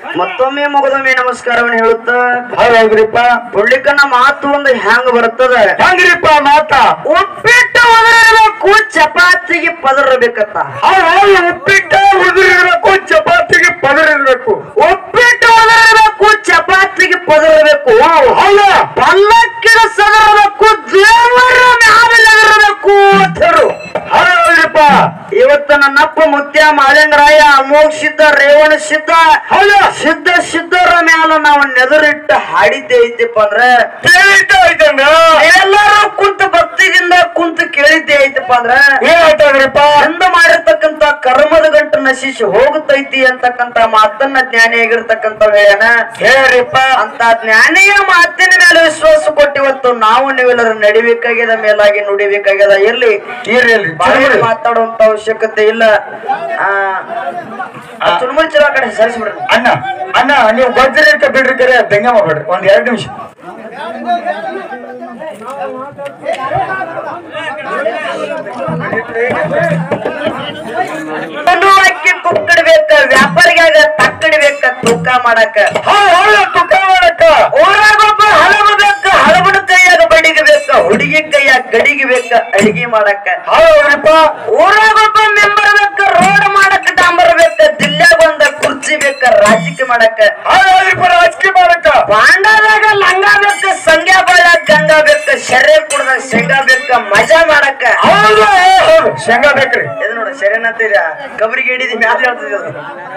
ಮತ್ತೊಮ್ಮೆ ಮಗದೊಮ್ಮೆ ನಮಸ್ಕಾರವನ್ನು ಹೇಳುತ್ತ ಹೌದ್ರಿಪ್ಪ ಪುಳ್ಳಿಕನ ಮಾತು ಒಂದು ಹ್ಯಾಂಗ ಬರ್ತದ ಹೆಂಗ್ರಿಪ್ಪ ಮಾತ ಉಪ್ಪಿಟ್ಟು ಒದರಬೇಕು ಚಪಾತಿಗೆ ಪದರಬೇಕತ್ತ ಹೌದು ಉಪ್ಪಿಟ್ಟ ಉದುರಿರ್ಬೇಕು ಚಪಾತಿಗೆ ಪದರಿರ್ಬೇಕು ಉಪ್ಪಿಟ್ಟು ಒದರಬೇಕು ಚಪಾತಿಗೆ ಪದರಬೇಕು ಹೌದ ಪಲ್ಲಕ್ಕಿನ ಸದರಬೇಕು ದೇವರ ಮ್ಯಾಲಿರಬೇಕು ಅಂತ ಹೇಳು ಹೌದ್ರಿಪ್ಪ ಇವತ್ತ ನನ್ನಪ್ಪ ಮುತ್ಯ ಮಾಳಿಂಗರಾಯ ಅಮೋಘ ಸಿದ್ಧ ರೇವಣ ಸಿದ್ಧ ಹೌದ ಸಿದ್ಧ ಸಿದ್ಧರ ಮ್ಯಾಲ ನಾವು ನೆದರಿಟ್ಟು ಹಾಡಿದ್ದೆ ಐತಿಪ್ಪ ಅಂದ್ರೆ ಕೇಳಿದ್ದ ಐತಂದ ಎಲ್ಲರೂ ಕುಂತ ಭಕ್ತಿಯಿಂದ ಕುಂತ ಕೇಳಿದ್ದೆ ಐತಪ್ಪ ಅಂದ್ರೆ ಏನಾಯ್ತದ್ರಿಪ್ಪ ಚಂದ ಮಾಡಿರ್ತಕ್ಕಂತ ಕರ್ಮದ ಗಂಟು ನಶಿಸಿ ಹೋಗುತ್ತೈತಿ ಅಂತಕ್ಕಂತ ಮಾತನ್ನ ಜ್ಞಾನಿಯಾಗಿರ್ತಕ್ಕಂತ ಹೇಳ್ಯಾನ ಹೇಳ್ರಿಪ್ಪ ಅಂತ ಜ್ಞಾನಿಯ ಮಾತಿನ ಮೇಲೆ ವಿಶ್ವಾಸ ಕೊಟ್ಟಿವತ್ತು ನಾವು ನೀವೆಲ್ಲರೂ ನಡಿಬೇಕಾಗ್ಯದ ಮೇಲಾಗಿ ನುಡಿಬೇಕಾಗ್ಯದ ಇರ್ಲಿ ಇರ್ಲಿ, ಇರ್ಲಿ. ಬಾಯಿ ಮಾತಾಡುವಂತ ಅವಶ್ಯಕತೆ ಇಲ್ಲ ಆ ಚುರುಮುರಿ ಚಲೋ ಆ ಕಡೆ ಸರಿಸ್ಬಿಡ್ರಿ ಅಣ್ಣ ಅಣ್ಣ ನೀವು ಬಜ್ರಿಕ ಬಿಡ್ರಿ ಕರೆ ದಂಗೆ ಮಾಡ್ಬೇಡ್ರಿ ಒಂದ್ ಎರಡು ನಿಮಿಷ ಒಂದು ಅಕ್ಕಿ ಕುಕ್ಕಡ್ಬೇಕ ವ್ಯಾಪಾರಿಗಾಗ ತಕ್ಕಡಿಬೇಕ ತೂಕ ಮಾಡಕ ಹೌದ್ ಹೌದು ತುಕ್ಕ ಮಾಡಕ್ಕ ಊರಾಗ ಒಬ್ಬ ಹಳಬ ಬೇಕ ಹಳಬನ ಕೈಯಾಗ ಬಡಿಗೆ ಬೇಕ ಹುಡುಗಿ ಕೈಯಾಗ ಗಡಿಗೆ ಬೇಕ ಅಡಿಗೆ ಮಾಡಕ ಹೌದ್ರಿಪ್ಪ ಊರಾಗ ಒಬ್ಬ ಮೆಂಬರ್ ಬೇಕ ರೋಡ್ ಮಾಡಕ ಡಾಂಬರ್ ಬೇಕ ದಿಲ್ಲಾಗ ಒಂದ ಕುರ್ಚಿ ಬೇಕ ರಾಜಕೀಯ ಮಾಡಕ ಹೌದ್ರಿಪ್ಪ ರಾಜಕೀಯ ಮಾಡಕ್ಕ ಬಾಂಡಾದಾಗ ಲಂಗ ಬೇಕ ಸಂಗ್ಯಾ ಬಾಳ್ಯಾಗ ಗಂಗಾ ಬೇಕ ಶರ್ಯ ಕುಡ್ದಾಗ ಶೇಂಗಾ ಬೇಕ ಮಜಾ ಮಾಡಕ ಹೌದು ಹೌದು ಶೇಂಗಾ ಬೇಕ್ರಿ ಇದು ನೋಡ ಶರೀರನಂತ ಇದೆ ಕಬರಿಗೆ ಹಿಡಿದಿ ಮ್ಯಾಲ ಹೇಳ್ತದೆ ಅದು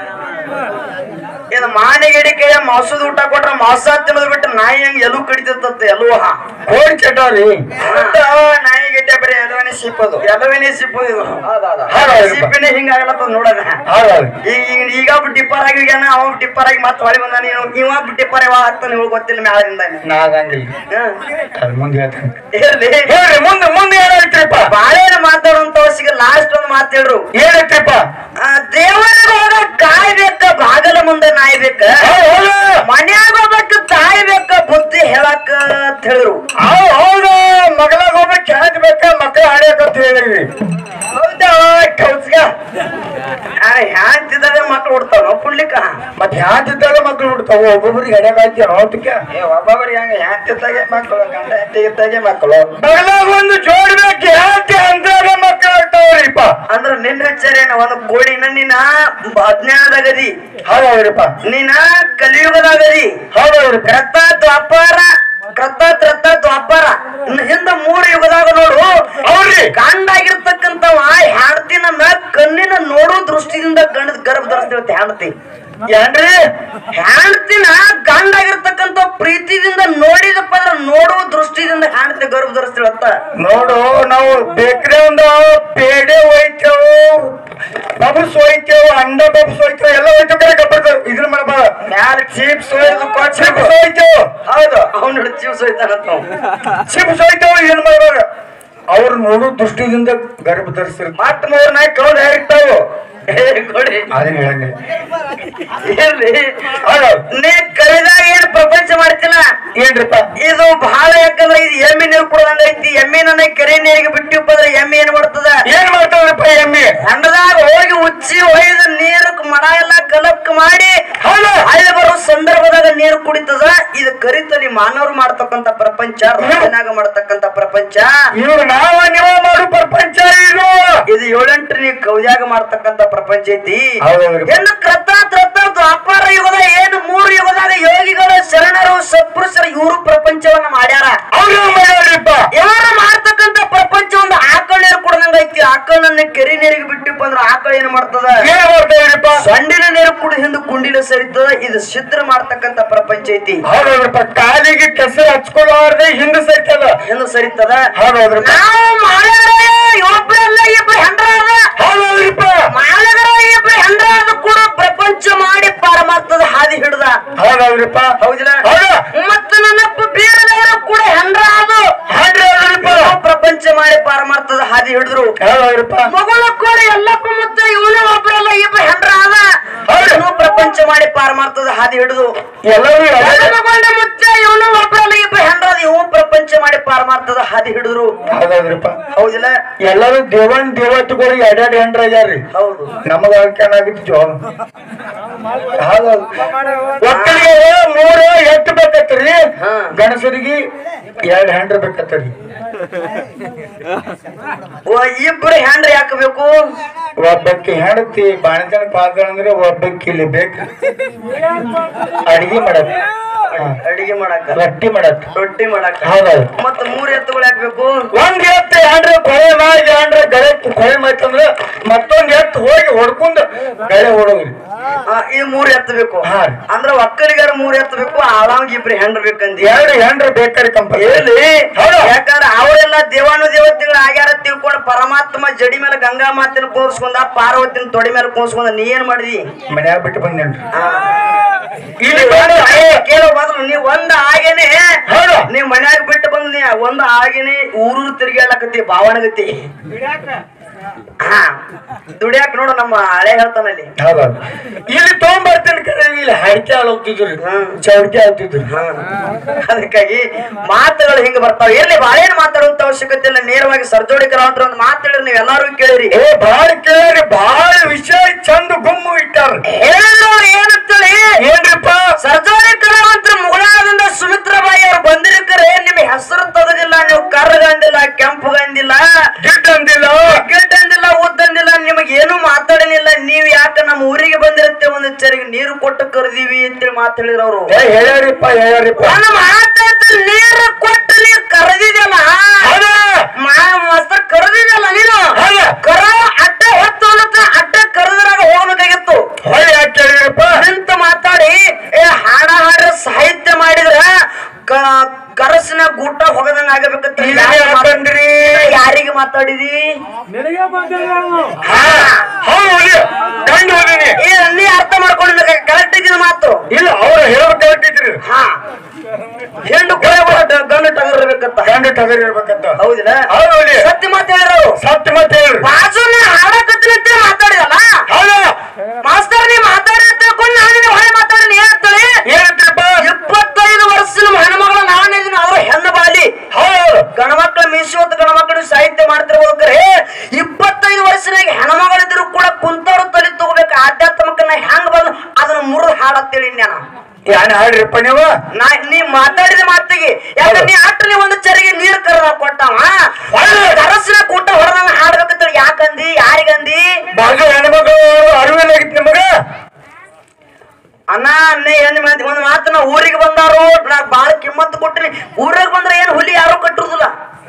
ಇದು ಮಾನಿಗೆ ಕೈಯ ಮಾಸದ ಊಟ ಕೊಟ್ರ ಮಾಂಸ ತಿನ್ನೋದು ಬಿಟ್ಟು ನಾಯಿ ಹಂಗ ಎಲ್ಲೂ ಕಡಿತತ್ತ ಎಲ್ಲೂ ಕೋಳಿ ಚಟಾರಿ ನಾಯಿ ಗಿಟ್ಟ ಬರೀ ಎಲ್ಲವನೇ ಸಿಪ್ಪದು ಎಲ್ಲವನೇ ಸಿಪ್ಪದು ಇದು ಹೌದು. ಸಿಪ್ಪಿನೇ ಹಿಂಗ ಆಗ್ಲತ್ತದ ನೋಡದ ಹೌದು ಈಗ ಈಗ ಈಗ ಒಬ್ಬ ಟಿಪ್ಪರ್ ಆಗಿಗ್ಯಾನ ಅವ ಟಿಪ್ಪರ್ ಆಗಿ ಮತ್ತೆ ಹೊಳಿ ಬಂದಾನ ಇವ ಇವ ಟಿಪ್ಪರ್ ಯಾವಾಗ ಆಗ್ತಾನೆ ಇವಾಗ ಗೊತ್ತಿಲ್ಲ ಮ್ಯಾಲದಿಂದ ನಾಗಂಗಿಲ್ಲ ಹ್ಮ್. ಅದು ಮುಂದೆ ಹೇಳ್ತೇನೆ ಇರ್ಲಿ ಹೇಳ್ರಿ ಮುಂದೆ ಮುಂದೆ ಏನಾಯ್ತ್ರಿಪ್ಪ ಬಾಳೆನ ಮಾತಾಡುವಂತ ಅವಶ್ಯಕ ಲಾಸ್ಟ್ ಒಂದು ಮಾತು ಹೇಳ್ರು ಏನೈತ್ರಿಪ್ಪ ಆ, ದೇವರಿಗೆ ಹೋಗ ಕಾಯ್ಬೇಕ ಬಾಗಲ ಮುಂದೆ ನಾಯ್ಬೇಕ ಹೌದು ಹೌದು ಮನ್ಯಾಗ ಹೋಗ್ಬೇಕು ತಾಯ್ಬೇಕ ಬುದ್ಧಿ ಹೇಳಕ್ ಅಂತ ಹೇಳಿದ್ರು ಹೌದು ಹೌದು ಮಗಳಾಗ ಹೋಗ್ಬೇಕು ಹ್ಯಾಂಗ್ ಬೇಕ ಮಕ್ಕಳ ಹಾಡ್ಯಾಕಂತ ಹೇಳಿದ್ವಿ ಹೌದಾ ಕೌಸ್ಗ ಹ್ಯಾಂತಿದ್ದಾವೆ ಮಕ್ಳು ಹುಡ್ತಾವ ಪುಣ್ಲಿಕ್ಕ ಮತ್ತೆ ಹ್ಯಾಂತಿದ್ದಾಗ ಮಕ್ಕಳು ಹುಡ್ತಾವ ಒಬ್ಬೊಬ್ರಿಗೆ ಹಡ್ಯಾಕ ಹಾಕ್ಯ ನೋಡ್ತಿಕ್ಕ ಏ ಒಬ್ಬೊಬ್ಬರಿಗೆ ಹಂಗ ಹ್ಯಾಂತಿದ್ದಾಗೆ ಮಕ್ಕಳು ಗಂಡ ಹೆಂಡತಿ ಇದ್ದಾಗೆ ಮಕ್ಕಳು ಮಗಳಾಗ ಒಂದು ಜೋಡ್ಬೇಕು ಹ್ಯಾಂತಿ ಅಂದಾಗ ಮಕ್ಕಳು ಆಗ್ತಾವ್ರಿಪ್ಪ ಅಂದ್ರ ನಿನ್ನ ಹೆಚ್ಚರೇನ ಒಂದು ಕೋಡಿನ ನೀನ ಅಜ್ಞಾನದಾಗದಿ ಹೌದೌದ್ರಿಪ್ಪ ನೀನ ಕಲಿಯುಗದಾಗದಿ ಹೌದೌದ್ರಿ ಕ್ರತ ದ್ವಾಪಾರ ಕ್ರತ ತ್ರತ ದ್ವಾಪಾರ ಇನ್ನು ಹಿಂದ ಮೂರು ಯುಗದಾಗ ನೋಡು ಹೌದ್ರಿ ಗಂಡಾಗಿರ್ತಕ್ಕಂಥವ ಹೆಂಡತಿನ ಕಣ್ಣಿನ ನೋಡೋ ದೃಷ್ಟಿಯಿಂದ ಗಂಡದ ಗರ್ಭ ಧರಿಸ್ತಿರುತ್ತೆ ಹೆಂಡತಿ ಏನ್ರಿ ಹೆಂಡತಿನ ಗಂಡಾಗಿರ್ತಕ್ಕಂಥ ಪ್ರೀತಿದಿಂದ ನೋಡಿದಪ್ಪ ಅಂದ್ರೆ ನೋಡುವ ದೃಷ್ಟಿದಿಂದ ಹೆಂಡತಿ ಗರ್ಭ ಧರಿಸ್ತಿಳತ್ತ ನೋಡು ನಾವು ಬೇಕ್ರಿ ಒಂದು ಪೇಡೆ ಒಯ್ತೇವು ಬಬಸ್ ಒಯ್ತೇವು ಅಂಡ ಬಬಸ್ ಒಯ್ತೇವು ಎಲ್ಲ ಒಯ್ತೇವು ಕರೆ ಕಪ್ಪಡ್ತೇವೆ ಇದ್ರ ಮಾಡಬಾರ ಮ್ಯಾಲ ಚೀಪ್ಸ್ ಒಯ್ದು ಚಿಪ್ಸ್ ಒಯ್ತೇವು ಹೌದು ಅವ್ನ ಚೀಪ್ಸ್ ಒಯ್ತಾನಂತ ಅವ. ಚಿಪ್ಸ್ ಒಯ್ತೇವು ಏನ್ ಮಾಡಬಾರ ಅವ್ರು ನೋಡು ದೃಷ್ಟಿದಿಂದ ಗರ್ಭ ಧರಿಸಿರ್ತಾರೆ ಮತ್ತ್ ಮೂರ್ ನಾಲ್ಕು ಕೌಂಡ್ ಹೇರಿರ್ತಾವು ಏ, ಕೊಡಿ ಅದನ್ನ ಹೇಳಂಗೆ ಇರ್ಲಿ ಹೌದು ನೀ ಕವಿದಾಗ ಏನ್ ಪ್ರಪಂಚ ಮಾಡ್ತಿಲ್ಲ ಏನ್ರಿಪ್ಪ ಇದು ಬಹಳ ಯಾಕಂದ್ರೆ ಇದು ಎಮ್ಮೆ ನೀರು ಕುಡ್ದಂಗ ಐತಿ ಎಮ್ಮೆ ನನ್ನ ಕೆರೆ ನೀರಿಗೆ ಬಿಟ್ಟಿಪ್ಪ ಅಂದ್ರೆ ಎಮ್ಮೆ ಏನ್ ಮಾಡ್ತದ ಏನ್ ಮಾಡ್ತಾವ್ರಿಪ್ಪ ಎಮ್ಮೆ ಹಣ್ಣದಾಗ ಹೋಗಿ ಉಚ್ಚಿ ಒಯ್ದು ನೀರು ಮಡ ಎಲ್ಲ ಕಲಕ್ ಮಾಡಿ ಹೌದು ಹಳ್ಳಿ ಬರೋ ಸಂದರ್ಭದಾಗ ನೀರು ಕುಡಿತದ ಇದು ಕರಿತಲಿ ಮಾನವರು ಮಾಡ್ತಕ್ಕಂತ ಪ್ರಪಂಚ ರೈತನಾಗ ಮಾಡ್ತಕ್ಕಂತ ಪ್ರಪಂಚ ಇವ್ರು ನಾವ ನೀವ ಮಾಡು ಪ್ರಪಂಚ ಇದು ಇದು ಏಳೆಂಟು ನೀ ಕೌದ್ಯಾಗ ಮಾಡ್ತಕ್ಕಂತ ಪ್ರಪಂಚ ಐತಿ ಹೌದೌದ್ರಿ ಇನ್ನು ಕೃತ ತ್ರತ ದ್ವಾಪಾರ ಯುಗದ ಏನು ಮೂರು ಯುಗದಾಗ ಯೋಗಿಗಳು ಶರಣರು ಸತ್ಪುರುಷರು ಇವರು ಪ್ರಪಂಚವನ್ನ ಮಾಡ್ಯಾರ ಅವ್ರು ಮಾಡ್ಯಾವ್ರಿಪ್ಪ ಇವರು ಮಾಡ್ತಕ್ಕಂತ ಪ್ರಪಂಚ ಒಂದು ಆಕಳ ನೀರು ಕುಡ್ದಂಗ ಐತಿ ಆಕಳನ್ನ ಕೆರೆ ನೀರಿಗೆ ಬಿಟ್ಟಿಪ್ಪ ಅಂದ್ರೆ ಆಕಳ ಏನ್ ಮಾಡ್ತದ ಏನ್ ಮಾಡ್ತಾವ್ರಿಪ್ಪ ಸೊಂಡಿನ ನೀರು ಕುಡಿ ಹಿಂದೆ ಕುಂಡಿಲ ಸರಿತದ ಇದು ಸಿದ್ಧ ಮಾಡ್ತಕ್ಕಂತ ಪ್ರಪಂಚ ಐತಿ ಹೌದೌದ್ರಪ್ಪ ಕಾಲಿಗೆ ಕೆಸರು ಹಚ್ಕೊಳ್ಳಾರ್ದೆ ಹಿಂದೆ ಸೈತಲ್ಲ ಹಿಂದೆ ಸರಿತದ ಹೌದೌದ್ರಪ್ಪ ನಾವು ಮಾಡಿದ್ರೆ ಒಬ್ಬರಲ್ಲ ಇಬ್ರು ಹೆಂಡ್ರಾದ ಹೌದೌದ್ರಿಪ್ಪ ಮಾಡಿದ್ರ ಇಬ್ರು ಹೆಂಡ್ರಾದ ಕೂಡ ಪ್ರಪಂಚ ಮಾಡಿ ಪಾರಮಾರ್ಥದ ಹಾದಿ ಹಿಡ್ದ ಹೌದೌದ್ರಿಪ್ಪ ಹೌದಿಲ್ಲ ಹೌದಾ ಮತ್ತು ನನ್ನಪ್ಪ ಬೇರೆದವರು ಕೂಡ ಹೆಂಡ್ರಾದು ಹಾಡ್ರಿ ಹೌದ್ರಿಪ್ಪ ನಾವು ಪ್ರಪಂಚ ಮಾಡಿ ಪಾರಮಾರ್ಥದ ಹಾದಿ ಹಿಡಿದ್ರು ಹೌದೌದ್ರಿಪ್ಪ ಮಗಳ ಕೂಡ ಎಲ್ಲಪ್ಪ ಮತ್ತೆ ಇವನು ಒಬ್ಬರಲ್ಲ ಇಬ್ರು ಹೆಂಡ್ರಾದ ಹೌದು. ಇವನು ಪ್ರಪಂಚ ಪ್ರಪಂಚ ಮಾಡಿ ಪಾರಮಾರ್ಥದ ಹಾದಿ ಹಿಡಿದು ಎಲ್ಲರೂ ಎಡೆ- ಜನ್ಮಗೊಂಡ ಮುಚ್ಚ ಇವನು ಒಬ್ಬರಲ್ಲ ಇಬ್ಬರು ಹೆಂಡ್ರದ ಇವು ಪ್ರಪಂಚ ಮಾಡಿ ಪಾರಮಾರ್ಥದ ಹಾದಿ ಹಿಡಿದ್ರು ಹೌದೌದ್ರಿಪ್ಪ ಹೌದಿಲ್ಲ ಎಲ್ಲರೂ ದೇವನ್ ದೇವತೆಗಳಿಗೆ ಎರಡೆರಡು ಹೆಂಡ್ರ ಆಗ್ಯಾರ್ರಿ ಹೌದು ನಮಗ ಏನಾಗಿತ್ತು ಜೋ ಹೌದೌದು ಒಕ್ಕಲಿಗೆ ಮೂರು ಎತ್ತು ಬೇಕತ್ರಿ ಹಾ. ಗಣಸರಿಗೆ ಎರಡು ಹೆಂಡ್ರ ಬೇಕತ್ತರಿ ಓ, ಇಬ್ರು ಹೆಂಡ್ರ ಯಾಕೆ ಬೇಕು ಒಬ್ಬಕ್ಕೆ ಹೆಂಡತಿ ಬಾಣತನ ಪಾತ್ರ ಅಂದ್ರೆ ಒಬ್ಬಕ್ಕೆ ಇಲ್ಲಿ ಬೇಕು ಅಡಿಗೆ ಮಾಡಕ್ ಹಾ. ಅಡಿಗೆ ಮಾಡಾಕ ರೊಟ್ಟಿ ಮಾಡಕ್ ರೊಟ್ಟಿ ಮಾಡಾಕ ಹೌದೌದು ಮತ್ತ ಮೂರ್ ಎತ್ತುಗಳು ಯಾಕೆ ಬೇಕು ಒಂದ್ ಎತ್ತು ಹೆಂಡ್ರ ಕೊಳೆ ಮಾಡಿ ಹೆಂಡ್ರ ಗಳೆ ಕೊಳೆ ಮಾಡ್ತಂದ್ರ ಮತ್ತೊಂದ್ ಎತ್ತು ಹೋಗಿ ಹೊಡ್ಕೊಂಡು ಗಳೆ ಹೊಡೋದ್ರಿ ಆ, ಈ ಮೂರ್ ಎತ್ತು ಬೇಕು ಹಾ ರೀ. ಅಂದ್ರ ಒಕ್ಕಲಿಗಾರ ಮೂರ್ ಎತ್ತು ಬೇಕು ಆಳಾಂಗ್ ಇಬ್ರು ಹೆಂಡ್ರ ಬೇಕಂದಿ ಎರಡು ಹೆಂಡ್ರ ಬೇಕಾರಿ ಕಂಪನಿ ಹೇಳಿ ಹೌದು. ಯಾಕಂದ್ರ ಅವರೆಲ್ಲ ದೇವಾನು ದೇವತೆಗಳು ಆಗ್ಯಾರ ತಿಳ್ಕೊಂಡು ಪರಮಾತ್ಮ ಜಡಿ ಮೇಲೆ ಗಂಗಾ ಮಾತಿನ ಕೂರ್ಸ್ಕೊಂಡ ಪಾರ್ವತಿನ ತೊಡಿ ಮೇಲೆ ಕೂರ್ಸ್ಕೊಂಡ ನೀ ಏನ್ ಮಾಡಿದಿ ಮನ್ಯಾಗ ಬಿಟ್ಟು ಬಂದೇನ್ರಿ ಆ, ಇಲ್ಲಿ ಒಂದ್ ಬಂದು ಆಗೆ- ಕೇಳು ಮೊದಲು ನೀ ಒಂದ್ ಆಗೇನೆ ಹೌದು. ನೀವ್ ಮನ್ಯಾಗ ಬಿಟ್ಟು ಬಂದ್ ನೀ ಒಂದ್ ಆಗೇನೆ ಊರೂರು ತಿರ್ಗಾಡಕತ್ತಿ ಭಾವನಗತಿ ಹಾ ದುಡಿಯಾಕ ನೋಡು ನಮ್ಮ ಹಳೆ ಹೇಳ್ತಾನಲ್ಲಿ ಹೌದೌದು ಇಲ್ಲಿ ತಗೊಂಡ್ಬರ್ತೇನೆ ಕರೆ ಇಲ್ಲಿ ಹರಕೆ ಹೋಗ್ತಿದ್ರಿ ಹ್ಮ್. ಚೌಕೆ ಆಗ್ತಿದ್ರಿ ಹಾ. ಅದಕ್ಕಾಗಿ ಮಾತುಗಳು ಹಿಂಗ ಬರ್ತಾವ ಎಲ್ಲಿ ಬಾಳೇನು ಮಾತಾಡುವಂತ ಅವಶ್ಯಕತೆ ಇಲ್ಲ ನೇರವಾಗಿ ಸರ್ಜೋಡಿ ಕಲಾವಂತರ ಒಂದು ಮಾತಾಡಿದ್ರೆ ನೀವು ಎಲ್ಲಾರು ಕೇಳಿರಿ ಏ ಬಾಳ ಕೇಳಿ ಬಾಳ ವಿಷಯ ಚಂದ ಗುಮ್ಮು ಇಟ್ಟಾರ ಹೇಳಿದ್ರು ಅವ್ರು ಏನಂತೇಳಿ ಏನ್ರಿಪ್ಪ ಸರ್ಜೋಡಿ ಕಲಾವಂತರ ಮುಗಳಾದಿಂದ ಸುಮಿತ್ರಾಬಾಯಿ ಅವ್ರು ಬಂದಿರ್ಕರೆ ನಿಮ್ ಹೆಸರು ತೆಗೆದಿಲ್ಲ ನೀವು ಕರ್ಗಂದಿಲ್ಲ ಕೆಂಪುಗಂದಿಲ್ಲ ಗಿಡ್ ಅಂದಿಲ್ಲ ಗಿಡ್ಡಂದಿಲ್ಲ ಉದ್ದಂದಿಲ್ಲ ನಿಮಗೆ ಏನು ಮಾತಾಡಲಿಲ್ಲ ನೀವ್ ಯಾಕೆ ನಮ್ಮ ಊರಿಗೆ ಬಂದಿರುತ್ತೆ ಒಂದು ಚರಿಗೆ ನೀರು ಕೊಟ್ಟು ಕರೆದೀವಿ ಅಂತೇಳಿ ಮಾತಾಡಿದ್ರು ಅವರು ಏ ಹೇಳ್ಯಾರಿಪ್ಪ ಹೇಳ್ಯಾರಿಪ್ಪ ನನ್ನ ಮಾತಾಡ್ತ ನೀರು ಕೊಟ್ಟು ನೀರು ಕರೆದಿದಲ್ಲ ಹೌದಾ? ಮಸ್ತ ಕರೆದಿದಲ್ಲ ನೀನು ಹೌದಾ? ಕರ ಅಡ್ಡ ಹೊತ್ತು ಅನ್ನತ್ತ ಅಡ್ಡ ಕರೆದ್ರಾಗ ಹೋಗ್ಬೇಕಾಗಿತ್ತು ಹೊಳ್ಳಿ ಯಾಕೆ ಕೇಳಿರಪ್ಪ ನಿಂತ ಮಾತಾಡಿ ಏ ಹಾಡ ಹಾಡ ಸಾಹಿತ್ಯ ಮಾಡಿದ್ರ ಕ- ಕರಸಿನ ಗೂಟ ಹೊಗದಂಗ ಆಗಬೇಕಂತ ಇಲ್ಲಿ ಯಾಕ್ ಬಂದ್ರಿ? ಯಾರಿಗೆ ಮಾತಾಡಿದಿ ನಿನಗೆ ಬಂದಿಲ್ಲ ನಾನು ಹಾ ಹೌದು ಹೋಗಿ ಗಂಡು ಹೋಗಿನಿ ಏ ನೀ ಅರ್ಥ ಮಾಡ್ಕೊಂಡು ಕರೆಕ್ಟ್ ಇದ್ದಿನ ಮಾತು ಇಲ್ಲ ಅವ್ರು ಹೇಳ್ಬೇಕಾಗಿದ್ರಿ ಹಾ ಹೆಣ್ಣು ಕೊಳೆ ಗಂಡು ಟಗರ್ಬೇಕಂತ ಗಂಡು ಟಗರ್ ಇರ್ಬೇಕಂತ ಹೌದಿಲ್ಲ ಹೌದು ಹೋಗಿ ಸತ್ಯ ಮಾತು ಹೇಳಿರೋರು ಸತ್ಯ ಮತ್ತೆ ಹೇಳ್ರಿ ಬಾಜುನ ಹಾಡಕತ್ತಿನ ಅಂತ ಮಾತಾಡಿದಲ್ಲ ಹೌದಾ ಮಾಸ್ತರ್ ನೀ ಮಾತಾಡಿ ಅಂತ ತಿಳ್ಕೊಂಡು ನಾನು ನಿನ್ನ ಹೊಳೆ ಮಾತಾಡಿ ನೀ ಹೇಳ್ತಾಳೆ ಏನಂತೀರಪ್ಪ ಇಪ್ಪತ್ತೈದು ವರ್ಷದ ಹೆಣ್ಮಗಳು ನಾನಿದ್ದೀನಿ ಅವ್ರ ಹೆಣ್ಣು ಬಾಲಿ ಹೌದು ಗಣಮಕ್ಳ ಮೀಸೋತ್ ಗಣಮಕ್ಕಳು ಸಾಹಿತ್ಯ ಮಾಡ್ತಿರ್ಬೋದ್ರೆ ಇಪ್ಪತ್ತೈದು ವರ್ಷನಾಗ ಹೆಣ್ಮಗಳಿದ್ರು ಕೂಡ ಕುಂತವ್ರು ತಲೆ ತಗೋಬೇಕು ಆಧ್ಯಾತ್ಮಕನ ಹೆಂಗ್ ಬಂದು ಅದನ್ನ ಮುರಿದು ಹಾಡತ್ತೇಳಿ ನಾನು ಯಾನ್ ಹಾಡ್ರಿಪ್ಪ ನೀವು ನಾ ನೀ ಮಾತಾಡಿದ ಮಾತಿಗೆ ಯಾಕಂದ್ರೆ ನೀ ಅಟ್ರಲ್ಲಿ ಒಂದು ಚರಿಗೆ ನೀರು ಕರೆದ ಕೊಟ್ಟವ ಕರಸಿನ ಕೂಟ ಹೊಡೆದಂಗ ಹಾಡ್ಬೇಕಂತ ಯಾಕಂದಿ ಯಾರಿಗಂದಿ ಬಾಜು ಹೆಣ್ಮಗಳು ಅರಿವಿನಾಗಿತ್ತು ನಿಮಗ ಅಣ್ಣ ಅನ್ನೇ ಏನ್ ಮಂದಿ ಒಂದು ಮಾತು ನಾ ಊರಿಗೆ ಬಂದಾರು ನಾ ಬಾಳ ಕಿಮ್ಮತ್ ಕೊಟ್ಟಿನಿ ಊರಿಗೆ ಬಂದ್ರೆ ಏನ್ ಹುಲಿ ಯಾರು ಕಟ್ಟುದಿಲ್ಲ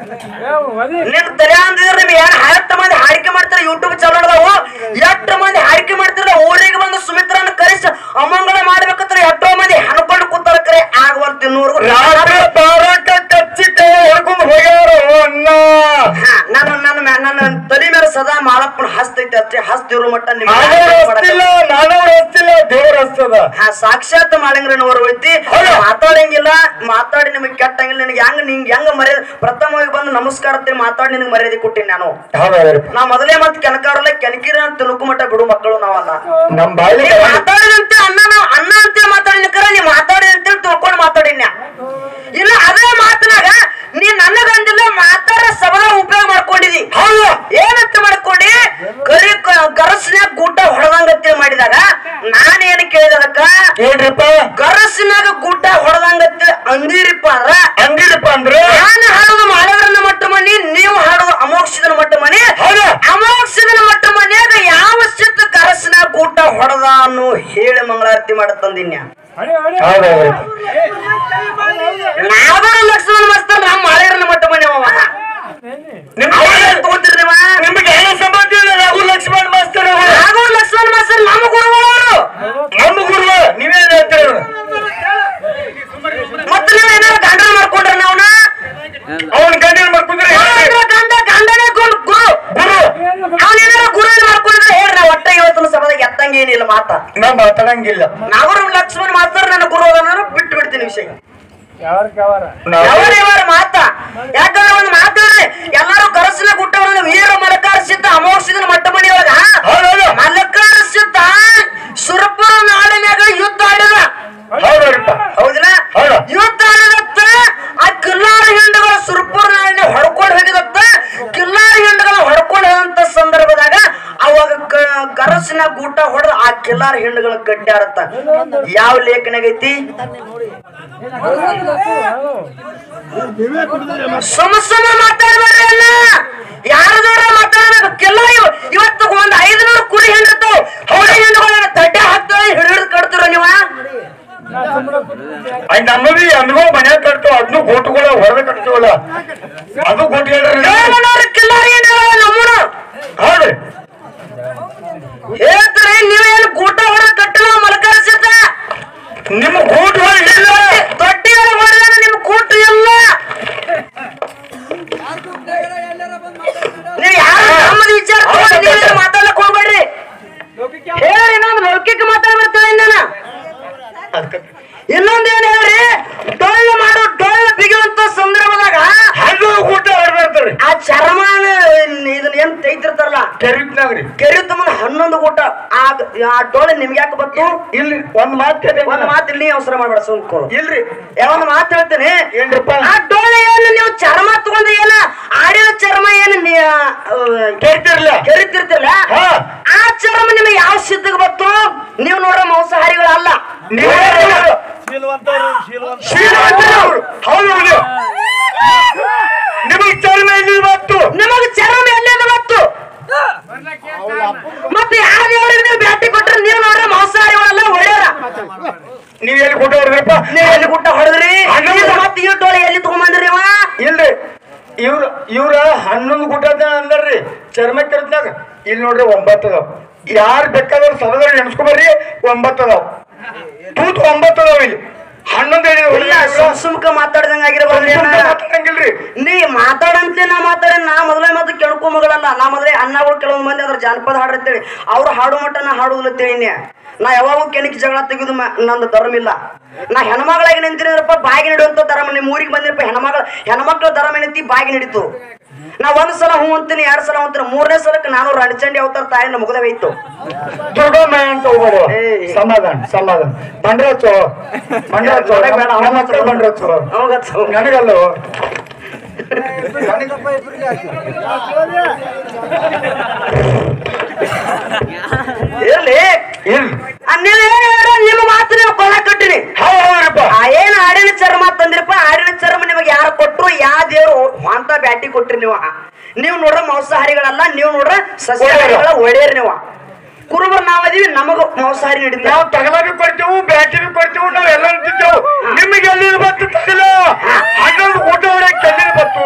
ನಿನ್ ತಲೆ ಅಂದಿದ್ರೆ ನಿಮ್ಗೆ ಏನ್ ಹತ್ತು ಮಂದಿ ಹಾಡಿಕೆ ಮಾಡ್ತಾರೆ ಯೂಟ್ಯೂಬ್ ಚಾನಲ್ದಾವು ಎಷ್ಟು ಮಂದಿ ಹಾಡಿಕೆ ಮಾಡ್ತಿರಲ್ಲ ಊರಿಗೆ ಬಂದು ಸುಮಿತ್ರನ ಕರೆಸಿ ಅಮಂಗಳ ಮಾಡ್ಬೇಕಂದ್ರೆ ಎಷ್ಟೋ ಮಂದಿ ಹಣ್ಕೊಂಡು ಕೂತಾರ ಕರೆ ಆಗವಲ್ ತಿನ್ನೋರ್ಗು ರಾತ್ರಿ ಬಾರಕ ಕಚ್ಚಿ ಕೈ ಹೊಡ್ಕೊಂಡು ಹೋಗ್ಯಾರ ಅಣ್ಣ ನನ್ನ ನನ್ನ ಮ್ಯಾ- ನನ್ನ ತಲೆ ಮೇಲೆ ಸದಾ ಮಾಳಪ್ಪನ ಹಸ್ತೈತೆ ಅಷ್ಟೇ ಹಸ್ತಿವ್ರ ಮಟ್ಟ ನಿಮ್ಗೆ ಮಾನವ ಯಾರಿಗೂ ಮಾಡಕ್ಕೆ- ಹಸ್ತಿಲ್ಲ ಮಾನವ ಹಸ್ತಿಲ್ಲ ದೇವ್ರ ಹಸ್ತದ ಹಾ ಸಾಕ್ಷಾತ್ ಮಾಳಿಂಗ್ರನವರು ಐತಿ ಹೌದು. ಮಾತಾಡಂಗಿಲ್ಲ ಮಾತಾಡಿ ನಿಮಗೆ ಕೆಟ್ಟಂಗಿಲ್ಲ ನಿನಗೆ ಹೆಂಗ್ ನಿಂಗೆ ಹೆಂಗ ಮರ್ಯಾದೆ ಪ್ರಥಮವಾಗಿ ಬಂದು ನಮಸ್ಕಾರ ಅಂತ ಮಾತಾಡಿ ನಿನಗೆ ಮರ್ಯಾದೆ ಕೊಟ್ಟಿನಿ ನಾನು ಹೌದ್ರಿಪ್ಪ ನಾ ಮೊದಲೇ ಮತ್ತೆ ಕೆನಕಾರಲ್ಲ ಕೆನಕಿರ ಅಂತ ತಿಳುಕು ಮಟ್ಟ ಬಿಡು ಮಕ್ಕಳು ನಾವಲ್ಲ ನಮ್ ಬಾಯಿ ನೀ ಮಾತಾಡಿದಂತೆ ಅನ್ನ ನಾವು ಅನ್ನ ಅಂತ ಮಾತಾಡಿನಕರ ನೀ ಮಾತಾಡಿ ಅಂತೇಳಿ ತಿಳ್ಕೊಂಡು ಮಾತಾಡಿನ್ಯ ಇಲ್ಲ ಅದೇ ಮಾತನಾಗ ನೀ ನನಗಂದಿಲ್ಲ ಮಾತಾಡ ಸಬಲ ಉಪಯೋಗ ಮಾಡ್ಕೊಂಡಿದಿ ಹೌದು ಏನಂತ ಮಾಡ್ಕೊಂಡಿ ಕರಿ ಗರಸ್ನ್ಯಾಗ ಗೂಟ ಹೊಡೆದಂಗತ್ತೆ ಮಾಡಿದಾಗ ನಾನೇನು ಕೇಳಿದಕ್ಕ ಏನ್ರಿಪ್ಪ ಗರಸ್ನಾಗ ಗೂಟ ಹೊಡೆದಂಗತ್ತೆ ಅಂದಿರಿಪ್ಪ ಅಂದ್ರ ಅಂದಿರಪ್ಪ ಅಂದ್ರೆ ನಾನು ಹಾಡೋದು ಮಾಳವರನ್ನ ಮಟ್ಟ ಮನಿ ನೀವು ಹಾಡೋದು ಅಮೋಕ್ಷದನ ಮಟ್ಟ ಮನಿ ಹೌದು ಅಮೋಕ್ಷದನ ಮಟ್ಟ ಮನ್ಯಾಗ ಯಾವ ಸಿದ್ಧ ಗರಸ್ನಾಗ ಗೂಟ ಹೊಡೆದ ಅನ್ನೋ ಹೇಳಿ ಮಂಗಳಾರತಿ ಮಾಡತ್ತಂದಿನ್ಯ ಅಡಿ ಅಡಿ ಹೌದೌದ್ರಿಪ್ಪ ನಾಗರ ಲಕ್ಷ್ಮಣ ಮಸ್ತರ್ ನಮ್ಮ ಮಾಳೇರನ ಮಟ್ಟ ಮನಿ ಅವ ನಿಮ್ಗೆ ತಗೋತೀರಿ ನೀವ ನಿಮ್ಗೆ ಏನು ಸಂಬಂಧ ಇಲ್ಲ ರಘು ಲಕ್ಷ್ಮಣ್ ಮಾಸ್ತರ್ ಅವರು. ನಾಗರ ಲಕ್ಷ್ಮಣ ಮಸ್ತರ್ ನಮ್ಮ ಗುರುಗಳು ನಮ್ಮ ಗುರುವ ನೀವೇನ್ ಹೇಳ್ತೀರ ಮತ್ತೆ ನೀವು ಏನಾದ್ರು ಗಂಡನ ಮಾಡ್ಕೊಂಡ್ರ ನಾವ್ನ ಅವನ್ ಗಂಡಿನ ಮಾಡ್ಕೊಂಡ್ರೆ ಹೇಳ್ರಿ. ಗಂಡ ಗಂಡನೇ ಗುರು ಗುರು ಗುರು ಅವನೇನಾರ ಗುರು ಮಾಡ್ಕೊಂಡಿದ್ರೆ ಹೇಳ್ರಿ ನಾ ಒಟ್ಟ ಇವತ್ತಿನ ಸಭಾದಾಗ ಎತ್ತಂಗ ಏನಿಲ್ಲ ಮಾತ ನಾ ಮಾತಾಡಂಗಿಲ್ಲ ನಾಗರ ಲಕ್ಷ್ಮಣ ಮಾಸ್ತರ್ ನನ್ನ ಗುರು ಅದನ್ನ ಬಿಟ್ಟು ಬಿಡ್ತೀನಿ ವಿಷಯ ಯಾವಾರ ಕವರ ನಾವು ಯಾವನೇವಾರ ಮಾತ ಯಾಕಂದ್ರೆ ಒಂದು ಮಾತಾಡ್ರಿ ಎಲ್ಲಾರು ಕರಸಿನ ಗುಟ್ಟವರನ್ನ ವೀರ ಮಲಕಾರ ಸಿದ್ಧ ಅಮೋಕ್ಷದ ಮಟ್ಟ ಮನೆಯೊಳಗ ಹೌದೌದು ಮಲಕಾರ ಸಿದ್ಧ ಸುರಪುರ ನಾಡಿನಾಗ ಯುದ್ಧ ಆಡಿದ ಹೌದಪ್ಪ ಹೌದಿಲ್ಲ ಹೌದು. ಯುದ್ಧ ಆಡಿದತ್ತ ಆ ಕಿಲ್ಲಾರ ಹೆಂಡಗಳ ಸುರಪುರ ನಾಡಿನ ಹೊಡ್ಕೊಂಡು ಹೋಗಿದತ್ತ ಕಿಲ್ಲಾರ ಹೆಂಡಗಳ ಹೊಡ್ಕೊಂಡು ಹೋದಂತ ಸಂದರ್ಭದಾಗ ಅವಾಗ ಗ- ಗರಸಿನ ಗೂಟ ಹೊಡೆದ ಆ ಕಿಲ್ಲಾರ ಹೆಂಡಗಳ ಕಟ್ಟ್ಯಾರತ್ತ ಯಾವ ಲೇಖನಾಗ ಐತಿ ಸಮ ಸಮ ಮಾತಾಡ್ಬೇಡ್ರಿ ಅಲ್ಲ ಯಾರದವ್ರ ಮಾತಾಡ್ಬೇಕು ಕೆಲ ಇವ- ಇವತ್ತು ಒಂದ್ ಐದ್ನೂರು ಕುರಿ ಹೆಂಡತ್ತು ಹೊಡಿ ಹೆಂಡುಗಳನ್ನ ತಡ್ಡೆ ಹಾಕ್ತಾವ ಹಿಡಿದು ಕಟ್ತಾರ ನೀವ ಅದ್ ನಮ್ಮದು ಅನ್ಗೋ ಮನೆ ಕಟ್ತಾವ ಅದನ್ನು ಗೋಟುಗಳ ಹೊರಗೆ ಕಟ್ತೀವಲ್ಲ ಅದು ಗೋಟು ಹೇಳ್ರಿ ಏಳನೂರು ಕಿಲ್ಲಾರಿ ಹೆಂಡುಗಳ ನಮ್ಮನು ಹೌದು ಹೇಳ್ತಾರೆ ನೀವೇನು ಗೂಟ ಹೊರ ಕಟ್ಟಲು ಮಲಕರಿಸಿದ ನಿಮ್ಮ ಗೋಟು ಇಲ್ಲ ದೊಡ್ಡ ಹೊಡೆದ ನಿಮ್ ಕೂಟು ಇಲ್ಲ ನೀವು ಯಾರು ನಮ್ಮದು ವಿಚಾರ ತಗೊಂಡು ನೀವೇನು ಮಾತಾಡಕ್ ಹೋಗ್ಬೇಡ್ರಿ ಹೇಳಿ ನಾನು ಲೌಕಿಕ ಮಾತಾಡ್ಬರ್ತೇನೆ ನಾನು ಇನ್ನೊಂದೇನು ಹೇಳ್ರಿ ಡೊಳ್ಳು ಮಾಡು ಡೊಳ್ಳು ಬಿಗುವಂತ ಸಂದರ್ಭದಾಗ ಹಣ್ಣು ಊಟ ಹೊಡ್ಬರ್ತಾರೆ ಆ ಚರ್ಮಾನ ಇದನ್ನ ಏನ್ ತೆಗಿತಿರ್ತಾರಲ್ಲ ಕೆರಿತ್ನಾಗ್ರಿ ಕೆರೆ ತುಂಬ ಹನ್ನೊಂದು ಊಟ ಆ ಆ ಡೊಳ್ಳು ನಿಮ್ಗೆ ಯಾಕೆ ಬಂತು ಇಲ್ಲಿ ಒಂದ್ ಮಾತು ಒಂದ್ ಮಾತು ಇಲ್ಲಿ ಅವಸರ ಮಾಡ್ಬೇಡ ಸುಮ್ಕೋ ಇಲ್ರಿ ಒಂದು ಮಾತು ಹೇಳ್ತೇನೆ ಏನ್ರಪ್ಪ ಆ ಡೊಳ್ಳು ಏನು ನೀವು ಚರ್ಮ ತಗೊಂಡು ಏನ ಆಡಿನ ಚರ್ಮ ಏನು ನೀ ಕೇಳ್ತಿರ್ಲ ಕೆರಿತಿರ್ತಿರಲ್ಲ ಹಾ. ಆ ಚರ್ಮ ನಿಮಗೆ ಯಾವ ಸಿದ್ಧಗೆ ಬಂತು ನೀವು ನೋಡೋ ಮಾಂಸಾಹಾರಿಗಳಲ್ಲ ನೀವೇ ಹೇಳೋದು. ಶ್ರೀಮಂತರು. ಹೌದು ಹೌದು ನಿಮಗೆ ಚರ್ಮ ಎಲ್ಲಿ ಬಂತು ನಿಮಗೆ ಚರ್ಮ ಎಲ್ಲಿಂದ ಬಂತು ಮತ್ತೆ ಯಾವ ದೇವರಿಗೆ ನೀವು ಭೇಟಿ ಕೊಟ್ರೆ ನೀವು ನೋಡ್ರೆ ಮಾಂಸಾಹಾರಿಗಳಲ್ಲ ಒಳ್ಳೆಯರ ನೀವ್ ಎಲ್ಲಿ ಕೊಟ್ಟು ಹೊಡ್ರಪ್ಪ ನೀವು ಎಲ್ಲಿ ಗುಟ್ಟ ಹೊಡೆದ್ರಿ ಹನ್ನೊಂದು- ಇದು ಮತ್ತೆ ಈ ಡೋಳೆ ಎಲ್ಲಿ ತಗೊಂಬಂದ್ರಿ ಅವ ಇಲ್ರಿ ಇವ್ರ ಇವ್ರ ಹನ್ನೊಂದು ಗುಡ್ಡ ಅಂದಾರ್ರಿ ಚರ್ಮ ಕೆರೆತ್ನಾಗ ಇಲ್ಲಿ ನೋಡ್ರಿ ಒಂಬತ್ತು ಅದಾವ ಯಾರು ಬೇಕಾದ್ರೆ ಸರದಾರ ನೆನ್ಸ್ಕೊಬರ್ರಿ ಒಂಬತ್ತು ಅದಾವ ತೂತ್ ಒಂಬತ್ತು ಅದಾವ ಇಲ್ಲಿ ಹನ್ನೊಂದು ಇಲ್ಲ ಸುಮ್ ಸುಮ್ಕ ಮಾತಾಡ್ದಂಗ ಆಗಿರಬಾರ್ದು ಮಾತಾಡಂಗಿಲ್ರಿ ನೀ ಮಾತಾಡಂತೆ ನಾ ಮಾತಾಡ ನಾ ಮೊದಲೇ ಮಾತು ಕೇಳ್ಕೊ ಮಗಳಲ್ಲ ನಾ ಮೊದಲೇ ಅನ್ನಗಳು ಕೆಲವೊಂದು ಮಂದಿ ಅದ್ರ ಜಾನಪದ ಹಾಡು ಅಂತೇಳಿ ಅವ್ರು ಹಾಡು ಮಟ್ಟ ನಾ ಹಾಡುದಿಲ್ಲ ತಿಳಿನಿ ನಾ ಯಾವಾಗೂ ಕೆಣಕಿ ಜಗಳ ತೆಗೆದು ಮ- ನಂದು ಧರ್ಮ ಇಲ್ಲ ನಾ ಹೆಣ್ಮಗಳಾಗಿ ನಿಂತಿರಪ್ಪ ಬಾಗಿ ನಡೆಯುವಂತ ಧರ್ಮ ನಿಮ್ಮ ಊರಿಗೆ ಬಂದಿರಪ್ಪ ಹೆಣ್ಮಗಳ ಹೆಣ್ಮಕ್ಳ ಧರ್ಮ ಏನೈತಿ ಬಾಗಿ ನಡೀತು ನಾ ಒಂದ್ ಸಲ ಹೂ ಅಂತೀನಿ ಎರಡ್ ಸಲ ಅಂತೀನಿ ಮೂರನೇ ಸಲಕ್ಕೆ ನಾನು ರಣಚಂಡಿ ಅವತಾರ ತಾಯಿನ ಮುಗದವೇ ಇತ್ತು ದುರ್ಗಮ್ಮ ಅಂತ ಹೋಗ್ಬೇಡ ಏಯ್. ಸಮಾಧಾನ ಸಮಾಧಾನ ಬಂಡ್ರಚ್ಚು ಬಂಡ್ರಚ್ಚು ನನಗ್ ಬೇಡ, ಅವ್ನ್ ಮಾತ್ರ ಬಂಡ್ರಚ್ಚು ಅವಾಗ ನನಗಲ್ಲ ಇರ್ಲಿ ಇಲ್ರಿ ಆ, ನೀವ್ ಏನ್ ಹೇಳಿದ್ರೆ ನಿಮ್ಮ ಮಾತು ನೀವು ಕೊಲ ಕಟ್ಟಿನಿ ಹೌದು ಹೌದ್ರಪ್ಪ ಆ ಏನ್ ಆಡಿನ ಚರ್ಮ ತಂದಿರಪ್ಪ ಆಡಿನ ಚರ್ಮ ನಿಮಗೆ ಯಾರು ಕೊಟ್ರು ಯಾ ದೇವ್ರು ಅಂತ ಬ್ಯಾಟಿ ಕೊಟ್ರಿ ನೀವು ನೀವು ನೋಡ್ರ ಮಾಂಸಾಹಾರಿಗಳಲ್ಲ ನೀವು ನೋಡ್ರ ಸಸ್ಯಾಹಾರಿಗಳ ಒಳ್ಳೆಯರ್ ನೀವು ಕುರುಬರು ನಾವದೀವಿ ನಮಗ ಮಾಂಸಾಹಾರಿ ನಡೀತಾವ ನಾವು ತಗಲಾಬಿ ಕೊಡ್ತೇವು ಬ್ಯಾಟಿ ಬಿ ಕೊಡ್ತೇವು ನಾವ್ ಎಲ್ಲ ಅಂತಿದ್ದೇವು ನಿಮಗೆ ಎಲ್ಲಿ ಬತ್ತು ತಗಲ ಹನ್ನೊಂದು ಊಟ ಹೊಡಕ್ಕೆ ಎಲ್ಲಿ ಬತ್ತು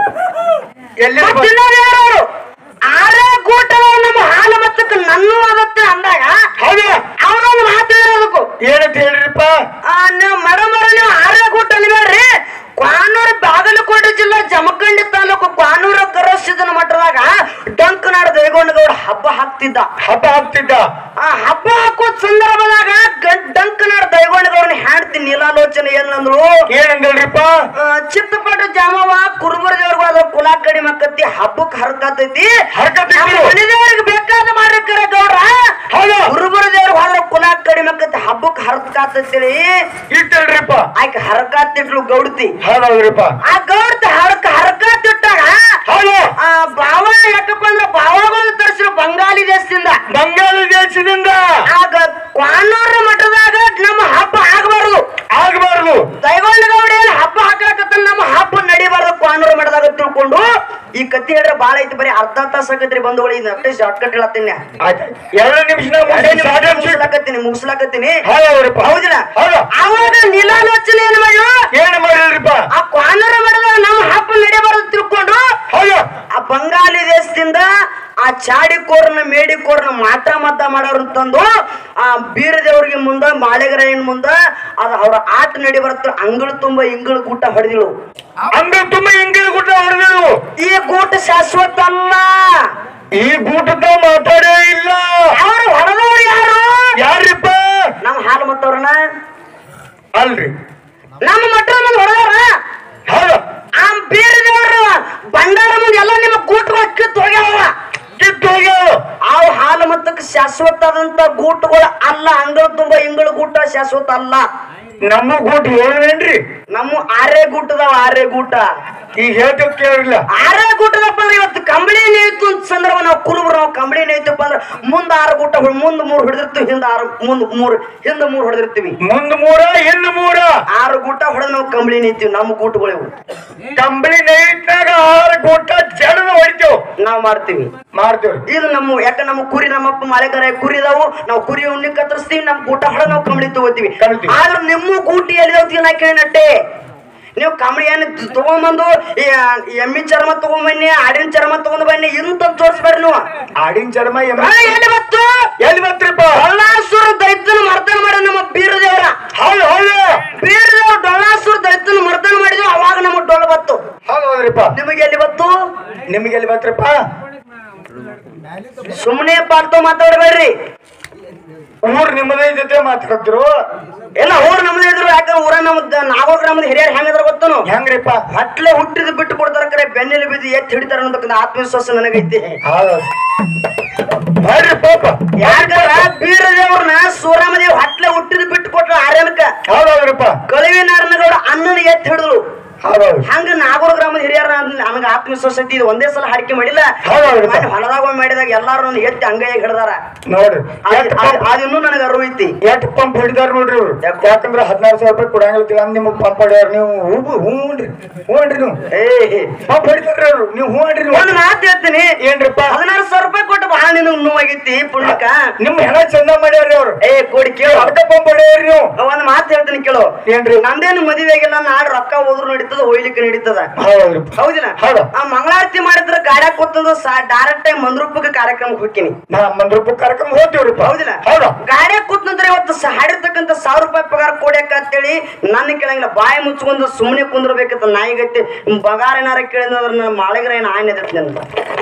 ಎಲ್ಲಿ ಮತ್ತಿನ್ನೋರು ಆರೇ ಗೂಟವ ನಮ್ಮ ಹಾಲು ಮತ್ತಕ್ಕೆ ನನ್ನೂ ಆಗತ್ತೆ ಅಂದಾಗ ಹೌದಾ ಅವನೊಂದು ಮಾತು ಹೇಳೋದಕ್ಕೂ ಏನಂತ ಹೇಳ್ರಿಪ್ಪ ಆ, ನೀವು ಮರ ಮರ ನೀವು ಆರೇ ಗೂಟ ಅನ್ಬೇಡ್ರಿ ಕ್ವಾನೂರು ಬಾಗಲಕೋಟೆ ಜಿಲ್ಲಾ ಜಮಖಂಡಿ ತಾಲೂಕು ಕ್ವಾನೂರ ಕರಸಿದನ ಮಠದಾಗ ಡಂಕನಾಡ ದೇಗೊಂಡಗೌಡ ಹಬ್ಬ ಹಾಕ್ತಿದ್ದ ಹಬ್ಬ ಹಾಕ್ತಿದ್ದ ಆ ಹಬ್ಬ ಹಾಕೋ ಸಂದರ್ಭದಾಗ ಗ- ಡಂಕನಾಡ ದೈಗೊಂಡಗೌಡನ ಹೆಂಡತಿ ನೀಲಾಲೋಚನೆ ಏನಂದ್ರು ಏನಂದಲ್ರಿಪ್ಪ ಆ, ಚಿತ್ತಪಟ್ಟ ಜಾಮವ ಕುರುಬರ ದೇವ್ರಿಗೆ ಅದ್ರ ಕುಲ ಕಡಿಮೆ ಆಕತಿ ಹಬ್ಬಕ್ಕೆ ಹರಕತೈತಿ ಹರಕತೈತಿ. ನಮ್ಮ ಮನೆ ದೇವ್ರಿಗೆ ಬೇಕಾದ ಮಾಡ್ರಿಕರ ಗೌಡ್ರ ಹೌದಾ ಕುರುಬರ ದೇವ್ರಿಗೆ ಹೋದ್ರ ಕುಲ ಕಡಿಮೆ ಆಕತಿ ಹಬ್ಬಕ್ಕೆ ಹರಕಾತೈತಿ ಇಟ್ಟಲ್ರಿಪ್ಪ ಆಯ್ಕೆ ಹರಕಾತಿಟ್ಲು ಗೌಡ್ತಿ ಹೌದೌದ್ರಿಪ್ಪ ಆ ಗೌಡ್ತಿ ಹರಕ ಹರಕಾತಿಟ್ಟಾಗ ಹೌದು ಆ ಬಾವ ಯಾಕಪ್ಪ ಅಂದ್ರ ಬಾವಗಳು ತರಿಸಿರು ಬಂಗಾಲಿ ದೇಶದಿಂದ ಬಂಗಾಳ ದೇಶದಿಂದ ಆಗ ಕ್ವಾನೂರ ಮಠದಾಗ ನಮ್ಮ ಹಬ್ಬ ಆಗಬಾರದು ಆಗಬಾರ್ದು ದೈವಣ್ಣಗೌಡ ಏನ್ ಹಬ್ಬ ಹಾಕ್ಲಕತ್ತ ನಮ್ಮ ಹಬ್ಬ ನಡಿಬಾರ್ದು ಕ್ವಾನೂರ ಮಠದಾಗ ತಿಳ್ಕೊಂಡು ಈ ಕತ್ತಿ ಹೇಳ್ರೆ ಬಾಳ ಐತಿ ಬರೀ ಅರ್ಧ ತಾಸ ಆಕತ್ರಿ ಬಂಧುಗಳು ಇದು ಅಷ್ಟೇ ಶಾರ್ಟ್ ಕಟ್ ಹೇಳತ್ತೀನಿ ಆಯ್ತು ಎರಡು ನಿಮಿಷ ಮುಗಿಸ್ಲಾಕತ್ತೀನಿ ಮುಗಿಸ್ಲಾಕತ್ತೀನಿ ಹೌದೌದ್ರಿಪ್ಪ ಹೌದಿಲ್ಲ ಹೌದು ಅವಾಗ ನೀಲಾಲೋಚನೆ ಏನ್ ಮಾಡ್ಲು ಏನ್ ಮಾಡಿಲ್ರಿಪ್ಪ ಆ ಕ್ವಾನೂರ ಮಠದಾಗ ನಮ್ಮ ಹಬ್ಬ ನಡಿಬಾರ್ದು ತಿಳ್ಕೊಂಡು ಹೌದು ಆ ಬಂಗಾಲಿ ದೇಶದಿಂದ ಆ ಚಾಡಿಕೋರ್ನ ಮೇಡಿಕೋರ್ನ ಮಾಟ ಮದ್ದ ಮಾಡೋರು ತಂದು ಆ ಬೀರ ದೇವ್ರಿಗೆ ಮುಂದ ಮಾಳೆಗರಾಯನ್ ಮುಂದ ಅದ ಅವ್ರ ಆಟ ನಡಿ ಬರುತ್ತೆ ಅಂಗಳ ತುಂಬ ಇಂಗಳ ಗೂಟ ಹೊಡೆದಿಳು ಅಂಗ ತುಂಬಾ ಹಿಂಗಿನ ಗುಡ್ಡ ಹೊಡೆದೆವು ಈ ಗೂಟ ಶಾಶ್ವತ ಅಲ್ಲ ಈ ಗೂಟದ ಮಾತಾಡೇ ಇಲ್ಲ ಅವ್ರು ಹೊಡೆದವ್ರು ಯಾರು ಯಾರಿಪ್ಪ ನಮ್ಮ ಹಾಲು ಮತ್ತವ್ರನ್ನ ಅಲ್ರಿ ನಮ್ಮ ಮಠದ ಮುಂದೆ ಹೊಡೆದವ್ರ ಹೌದು ಆ ಬೀರ ದೇವ್ರ ಭಂಡಾರ ಮುಂದೆ ಎಲ್ಲ ನಿಮ್ಮ ಗೂಟ ಕಿತ್ತು ಹೋಗ್ಯಾವ ಕಿತ್ತು ಹೋಗ್ಯಾವ ಆ ಹಾಲು ಮತ್ತಕ್ಕೆ ಶಾಶ್ವತ ಆದಂತ ಗೂಟಗಳು ಅಲ್ಲ ಅಂಗಳ ತುಂಬಾ ಇಂಗಳ ಗೂಟ ಶಾಶ್ವತ ಅಲ್ಲ ನಮ್ಮ ಗೂಟ ಹೇಳೇನ್ರಿ ನಮ್ಮ ಆರೇ ಗೂಟದವ ಆರೇ ಗೂಟ ಈಗ ಹೇಳ್ತಿವ್ ಕೇಳಿಲ್ಲ ಆರೇ ಗೂಟದಪ್ಪ ಅಂದ್ರೆ ಇವತ್ತು ಕಂಬಳಿ ನೇಯ್ತು ಅಂತ ಸಂದರ್ಭ ನಾವು ಕುರುಬರು ನಾವು ಕಂಬಳಿ ನೇಯ್ತಪ್ಪ ಅಂದ್ರೆ ಮುಂದ ಆರು ಗೂಟ ಹೊಡ್- ಮುಂದ್ ಮೂರ್ ಹೊಡೆದಿರ್ತೀವಿ ಹಿಂದ ಆರು ಮುಂದ್ ಮೂರ್ ಹಿಂದ ಮೂರ್ ಹೊಡೆದಿರ್ತೀವಿ ಮುಂದ್ ಮೂರ ಹಿಂದ್ ಮೂರ ಆರು ಗೂಟ ಹೊಡೆದ್ ನಾವು ಕಂಬಳಿ ನೇಯ್ತೀವಿ ನಮ್ಮ ಗೂಟಗಳಿವು ಕಂಬಳಿ ನೈಟ್ನಾಗ ಆರು ಗೂಟ ಜಡದ ಹೊಡಿತೇವ್ ನಾವು ಮಾಡ್ತೀವಿ ಮಾಡ್ತೇವ್ರಿ ಇದು ನಮ್ಮ ಯಾಕ ನಮ್ಮ ಕುರಿ ನಮ್ಮಪ್ಪ ಮಳೆಗಾರ ಕುರಿ ಇದಾವು ನಾವು ಕುರಿ ಉಣ್ಣಿ ಕತ್ತರಿಸ್ತೀವಿ ನಮ್ಮ ಗೂಟ ಹೊಡ ನಾವು ಕಂಬಳಿ ತಗೋತೀವಿ ಕಲಿತೀವಿ. ಆದ್ರೆ ನಿಮ್ಮ ಗೂಟಿ ಎಲ್ಲಿ ನಾ ಕೇಳಿನಟ್ಟೆ ನೀವು ಕಂಬಳಿ ಏನು ತಗೊಂಬಂದು ಈ ಎಮ್ಮಿ ಚರ್ಮ ತಗೊಂಬನ್ನಿ ಆಡಿನ ಚರ್ಮ ತಗೊಂಡ್ ಬನ್ನಿ ಇಂತ ತೋರಿಸ್ಬೇಡ್ರಿ ನೀವು ಆಡಿನ ಚರ್ಮ ಎಮ್ಮೆ- ಆ, ಎಲ್ಲಿ ಬತ್ತು ಎಲ್ಲಿ ಬಂತ್ರಿಪ್ಪ ಡೊಳ್ಳಾಸುರ ದೈತ್ಯನ ಮರ್ದನ ಮಾಡಿ ನಮ್ಮ ಬೀರದೇವರ ಹೌದು ಹೌದು ಬೀರದೇವ ಡೊಳ್ಳಾಸುರ ದೈತ್ಯನ ಮರ್ದನ ಮಾಡಿದ್ವು ಅವಾಗ ನಮಗ್ ಡೊಳ್ಳ ಬತ್ತು ಹೌದು ಹೌದ್ರಿಪ್ಪ ನಿಮಗೆ ಎಲ್ಲಿ ಬತ್ತು ನಿಮ್ಗೆ ಎಲ್ಲಿ ಬಂತ್ರಪ್ಪ ಸುಮ್ಮನೆ ಪಾಡ್ತೋ ಮಾತಾಡ್ಬೇಡ್ರಿ ಊರ್ ನಿಮ್ಮದೇ ಜೊತೆ ಮಾತಾಡ್ತಿರು ಎಲ್ಲ ಊರ್ ನಮ್ದು ಇದ್ರು ಯಾಕಂದ್ರೆ ಊರ ನಮ್ದು ನಾಗೋಕ್ ನಮ್ದು ಹಿರಿಯರ್ ಹೆಂಗದ್ರ ಗೊತ್ತನು ಹೆಂಗ್ರಿಪ್ಪ ಹೊಟ್ಲೆ ಹುಟ್ಟಿದ್ ಬಿಟ್ಟು ಕೊಡ್ತಾರ ಕರೆ ಬೆನ್ನೆಲ್ಲಿ ಬಿದ್ದು ಎತ್ತಿ ಹಿಡಿತಾರ ಅನ್ನತಕ್ಕಂಥ ಆತ್ಮವಿಶ್ವಾಸ ನನಗೈತಿ ಹೌದು ಬರ್ರಿ ಪಾಪ ಯಾಕಂದ್ರ ಬೀರದೇವ್ರನ್ನ ಸೂರಮದೇವ್ ಹೊಟ್ಲೆ ಹುಟ್ಟಿದ್ ಬಿಟ್ಟು ಕೊಟ್ರ ಆರ್ಯನಕ ಹೌದು ಹೌದ್ರಿಪ್ಪ ಕಳಿವಿ ನಾರಾಯಣಗೌಡ ಅಣ್ಣನ ಎತ್ತಿ ಹಿಡಿದ್ರು ಹೌದು ಹೌದು ಹಂಗ ನಾಗೂರ್ ಗ್ರಾಮದ ಹಿರಿಯರ ನನಗ ಆತ್ಮವಿಶ್ವಾಸ ಐತಿ ಇದು ಒಂದೇ ಸಲ ಹಾಡಿಕೆ ಮಾಡಿಲ್ಲ ಹೌದು ಹೌದು. ಮೊನ್ನೆ ಹೊಲದಾಗ ಒಮ್ಮೆ ಮಾಡಿದಾಗ ಎಲ್ಲಾರು ನನ್ನ ಎತ್ತಿ ಹಂಗೈಯಾಗ ಹಿಡ್ದಾರ ನೋಡ್ರಿ ಎಷ್ಟ್ ಪಂಪ್ ಅದಿನ್ನೂ ನನಗೆ ಅರಿವು ಐತಿ ಎಷ್ಟ್ ಪಂಪ್ ಹೊಡಿದಾರ ನೋಡ್ರಿ ಇವ್ರು ಯಾಕಂದ್ರ ಹದಿನಾರು ಸಾವಿರ ರೂಪಾಯಿ ಕೊಡಂಗಿಲ್ಲ ತಿಳ್ಕೊಂಡ್ ನಿಮಗ್ ಪಂಪ್ ಹೊಡ್ಯಾರ ನೀವು ಹೂ ಹೂನ್ರಿ ಹೂನ್ರಿ ನೀವು ಏ ಪಂಪ್ ಹೊಡಿತಾರ್ರಿ ಅವ್ರು ನೀವು ಹೂನ್ರಿ ನೀವು ಒಂದ್ ಮಾತು ಹೇಳ್ತೀನಿ ಏನ್ರಿಪ್ಪ ಹದಿನಾರು ಸಾವಿರ ರೂಪಾಯಿ ಕೊಟ್ಟು ಬಹಳ ನಿನಗ್ ನೋವಾಗೈತಿ ಪುಣ್ಯಕ ನಿಮ್ ಹೆಣ ಚಂದ ಮಾಡ್ಯಾರ್ರಿ ಅವ್ರು ಏ ಕೊಡಿ ಕೇಳು ಅರ್ಧ ಪಂಪ್ ಹೊಡ್ಯಾರ್ರಿ ನೀವು ಒಂದ್ ಮಾತು ಹೇಳ್ತೀನಿ ಕೇಳು ಏನ್ರಿ? ನಂದೇನು ಮದುವೆ ಆಗಿಲ್ಲ ನಾಡ್ ರೊಕ್ಕ ಹೋದ್ರು ನಡೀತದ ಒಯ್ಲಿಕ್ಕೆ ನಡೀತದ ಹೌದ್ರಿ ಹೌದಿಲ್ಲ ಹೌದು. ಆ ಮಂಗಳಾರತಿ ಮಾಡಿದ್ರ ಗಾಡ್ಯಾಗ ಕೂತಂದು ಡೈರೆಕ್ಟ್ ಆಗಿ ಮಂದ್ರೂಪಕ್ಕೆ ಕಾರ್ಯಕ್ರಮಕ್ಕೆ ಹೋಗ್ತೀನಿ ನಾ ಮಂದ್ ರೂಪಾಯಿ ಕರ್ಕೊಂಡ್ ಹೋಗ್ತೀವ್ರಿಪ್ಪ ಹೌದಿಲ್ಲ ಹೌದು ಗಾಡ್ಯಾಗ ಕೂತ್ನಂತರ ಇವತ್ತು ಸ- ಹಾಡಿರ್ತಕ್ಕಂಥ ಸಾವಿರ ರೂಪಾಯಿ ಪಗಾರ ಕೊಡ್ಯಾಕ ಅಂತೇಳಿ ನನ್ನ ಕೇಳಂಗಿಲ್ಲ ಬಾಯಿ ಮುಚ್ಕೊಂಡು ಸುಮ್ಮನೆ ಕುಂದ್ರಬೇಕಂತ ನಾಯಿಗಟ್ಟಿ ಪಗಾರ ಏನಾರ ಕೇಳಿದ್ರೆ ನನ್ನ ಮಾಳಿಗರ ಏನು ಆಯ್ನ ಎದಕ್ಕೆ ನನಗೆ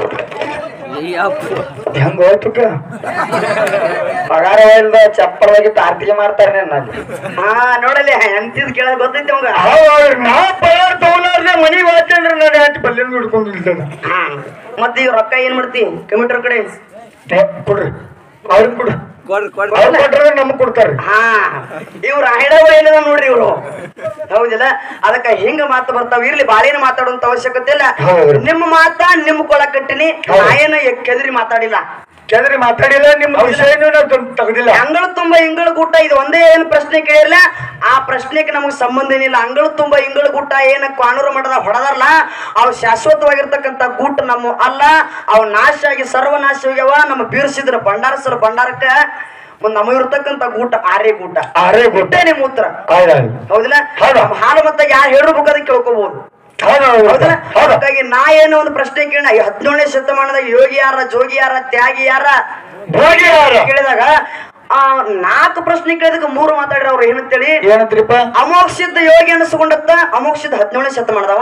ಹೆಂಗ ಹೋಯ್ತುಕ ಪಗಾರ ಇಲ್ದ ಚಪ್ಪಲಾಗಿ ಆರ್ತಿಗೆ ಮಾಡ್ತಾರೆ ನಾನು ಹಾ ನೋಡಲಿ ಎಂತಿದ್ ಕೇಳೋದ್ ಗೊತ್ತೈತಿ ಅವಂಗ ಹೌದ್ರಿ ನಾ ಪಗಾರ ತಗೊಳ್ಳಾರ್ದೆ ಮನಿ ವಾಚಂದ್ರ ನಾನು ಯಾಕೆ ಪಲ್ಯನ ಹಿಡ್ಕೊಂಡು ಇಲ್ದಾನ ಹಾ. ಮತ್ತೆ ಈಗ ರೊಕ್ಕ ಏನ್ ಮಾಡ್ತಿ ಕಮಿಟರ್ ಕಡೆ ಕೊಡ್ರಿ ಅವ್ರಿಗೆ ಕೊಡ್ರಿ ಕೊಡ್ರಿ ಕೊಡ್ರಿ ಅವ್ರು ಕೊಟ್ರೆ ನಮಗ್ ಕೊಡ್ತಾರ್ರಿ ಹಾ ಇವ್ರು ಹೈಡವ ಏನಿದ ನೋಡ್ರಿ ಇವ್ರು ಹೌದಿಲ್ಲ ಅದಕ್ಕ ಹಿಂಗ ಮಾತು ಬರ್ತಾವ ಇರ್ಲಿ ಬಾಳೇನು ಮಾತಾಡುವಂತ ಅವಶ್ಯಕತೆ ಇಲ್ಲ ಹೌದು. ನಿಮ್ಮ ಮಾತ ನಿಮ್ ಕೊಳ ಕಟ್ಟಿನಿ ಹೌದು. ನಾ ಏನು ಕೆದರಿ ಮಾತಾಡಿಲ್ಲ ಚಂದ್ರಿ ಮಾತಾಡಿಲ್ಲ ನಿಮ್ ವಿಷಯನೂ ನಾವು ತಂದ್ ತೆಗ್ದಿಲ್ಲ ಅಂಗಳು ತುಂಬಾ ಇಂಗಳ ಗುಟ್ಟ ಇದು ಒಂದೇ ಏನು ಪ್ರಶ್ನೆ ಕೇಳಿಲ್ಲ ಆ ಪ್ರಶ್ನೆಗೆ ನಮಗೆ ಸಂಬಂಧ ಏನಿಲ್ಲ ಅಂಗಳು ತುಂಬಾ ಇಂಗಳ ಗುಟ್ಟ ಏನ ಕಾನೂರು ಮಠದ ಹೊಡೆದಾರಲ್ಲ ಅವು ಶಾಶ್ವತವಾಗಿರ್ತಕ್ಕಂಥ ಗೂಟ ನಮ್ಮ ಅಲ್ಲ ಅವು ನಾಶ ಆಗಿ ಸರ್ವನಾಶ ಹೋಗ್ಯಾವ ನಮ್ಮ ಬೀರ್ಸಿದ್ರ ಭಂಡಾರಸರ ಭಂಡಾರಕ್ಕ ಒಂದ್ ನಮ್ಮ ಇರ್ತಕ್ಕಂಥ ಗೂಟ ಆರೇ ಗೂಟ ಆರೇ ಗುಡ್ಡ ಗುಟ್ಟೆ ನಿಮ್ಮ ಉತ್ತರ ಹೌದೌದು ಹೌದಿಲ್ಲ ಹೌದು. ನಮ್ಮ ಹಾಲು ಮತ್ತೆ ಯಾರು ಹೇಳಿರ್ಬೇಕು ಅದಕ್ಕೆ ಕೇಳ್ಕೋಬಹುದು ಹೌದೌದು ಹೌದಲ್ಲ ಹೌದು ಹಾಗಾಗಿ ನಾ ಏನೋ ಒಂದು ಪ್ರಶ್ನೆ ಕೇಳ ಹದಿನೇಳನೇ ಶತಮಾನದಾಗ ಯೋಗಿ ಯಾರ ಜೋಗಿ ಯಾರ ತ್ಯಾಗಿ ಯಾರ ಹೋಗಿ ಯಾರು ಕೇಳಿದಾಗ ಆ ನಾಲ್ಕು ಪ್ರಶ್ನೆ ಕೇಳಿದಕ್ಕೆ ಮೂರು ಮಾತಾಡ್ರಿ ಅವ್ರು ಏನಂತೇಳಿ ಏನಂತ್ರಿಪ್ಪ ಅಮೋಕ್ಷಿದ್ದ ಯೋಗಿ ಅನಿಸ್ಕೊಂಡತ್ತ ಅಮೋಕ್ಷಿದ್ದ ಹದಿನೇಳನೇ ಶತಮಾನದವ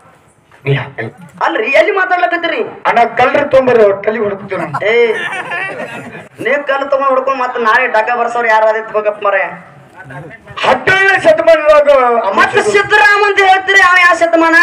ಅಲ್ರಿ ಎಲ್ಲಿ ಮಾತಾಡ್ಲಕತ್ತೀರಿ ಅಣ್ಣ ಕಲ್ರಿ ತೊಂಬರ್ರಿ ಅವ್ರ ತಲೆ ಹೊಡ್ಕೊತೀವಿ ನಾವು ಏ ನೀವ್ ಕಲ್ಲು ತಗೊಂಡ್ ಹೊಡ್ಕೊಂಡ್ ಮತ್ತೆ ನಾಳೆ ಡಾಕ ಬರ್ಸೋರು ಯಾರು ಅದಿತ್ ಬೇಕಪ್ಪ ಮರೆ ಹದಿನೇಳನೇ ಶತಮಾನದಾಗ ಮತ್ತೆ ಸಿದ್ದರಾಮ ಅಂತ ಹೇಳ್ತೀರಿ ಅವ ಯಾವ ಶತಮಾನ